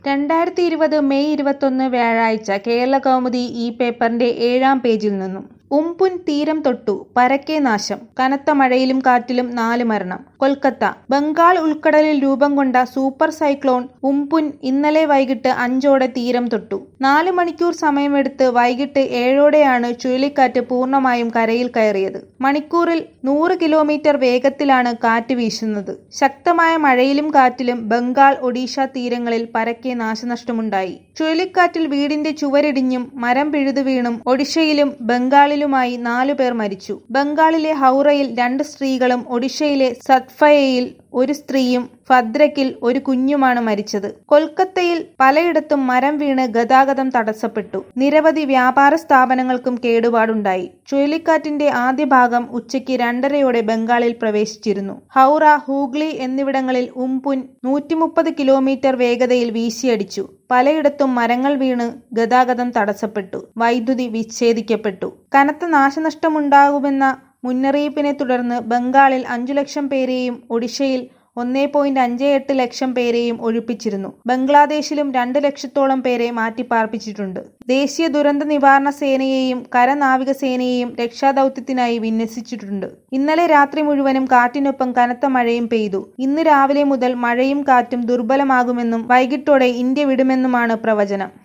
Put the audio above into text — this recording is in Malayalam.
രണ്ടായിരത്തി ഇരുപത് മെയ് ഇരുപത്തൊന്ന് വ്യാഴാഴ്ച കേരളകൗമുദി ഈ പേപ്പറിന്റെ ഏഴാം പേജിൽ നിന്നും ഉംപുൻ തീരം തൊട്ടു പരക്കെ നാശം കനത്ത മഴയിലും കാറ്റിലും നാല് മരണം കൊൽക്കത്ത ബംഗാൾ ഉൾക്കടലിൽ രൂപം കൊണ്ട സൂപ്പർ സൈക്ലോൺ ഉംപുൻ ഇന്നലെ വൈകിട്ട് അഞ്ചോടെ തീരം തൊട്ടു നാല് മണിക്കൂർ സമയമെടുത്ത് വൈകിട്ട് ഏഴോടെയാണ് ചുഴലിക്കാറ്റ് പൂർണ്ണമായും കരയിൽ കയറിയത് മണിക്കൂറിൽ നൂറ് കിലോമീറ്റർ വേഗത്തിലാണ് കാറ്റ് വീശുന്നത് ശക്തമായ മഴയിലും കാറ്റിലും ബംഗാൾ ഒഡീഷ തീരങ്ങളിൽ പരക്കെ നാശനഷ്ടമുണ്ടായി ചുഴലിക്കാറ്റിൽ വീടിന്റെ ചുവരിടിഞ്ഞും മരം പിഴുതു വീണും ഒഡീഷയിലും ബംഗാളിലുമായി നാലു പേർ മരിച്ചു ബംഗാളിലെ ഹൗറയിൽ രണ്ട് സ്ത്രീകളും ഒഡീഷയിലെ സത്ഫയയിൽ ഒരു സ്ത്രീയും ഭദ്രക്കിൽ ഒരു കുഞ്ഞുമാണ് മരിച്ചത് കൊൽക്കത്തയിൽ പലയിടത്തും മരം വീണ് ഗതാഗതം തടസ്സപ്പെട്ടു നിരവധി വ്യാപാര സ്ഥാപനങ്ങൾക്കും കേടുപാടുണ്ടായി ചുഴലിക്കാറ്റിന്റെ ആദ്യ ഭാഗം ഉച്ചയ്ക്ക് രണ്ടരയോടെ ബംഗാളിൽ പ്രവേശിച്ചിരുന്നു ഹൗറ ഹൂഗ്ലി എന്നിവിടങ്ങളിൽ ഉംപുൻ നൂറ്റിമുപ്പത് കിലോമീറ്റർ വേഗതയിൽ വീശിയടിച്ചു പലയിടത്തും മരങ്ങൾ വീണ് ഗതാഗതം തടസ്സപ്പെട്ടു വൈദ്യുതി വിച്ഛേദിക്കപ്പെട്ടു കനത്ത നാശനഷ്ടമുണ്ടാകുമെന്ന മുന്നറിയിപ്പിനെ തുടർന്ന് ബംഗാളിൽ അഞ്ചു ലക്ഷം പേരെയും ഒഡീഷയിൽ ഒന്നേ പോയിന്റ് അഞ്ച് എട്ട് ലക്ഷം പേരെയും ഒഴിപ്പിച്ചിരുന്നു ബംഗ്ലാദേശിലും രണ്ട് ലക്ഷത്തോളം പേരെ മാറ്റിപ്പാർപ്പിച്ചിട്ടുണ്ട് ദേശീയ ദുരന്ത നിവാരണ സേനയെയും കരനാവിക സേനയെയും രക്ഷാദൌത്യത്തിനായി വിന്യസിച്ചിട്ടുണ്ട് ഇന്നലെ രാത്രി മുഴുവനും കാറ്റിനൊപ്പം കനത്ത മഴയും പെയ്തു ഇന്ന് രാവിലെ മുതൽ മഴയും കാറ്റും ദുർബലമാകുമെന്നും വൈകിട്ടോടെ ഇന്ത്യ വിടുമെന്നുമാണ് പ്രവചനം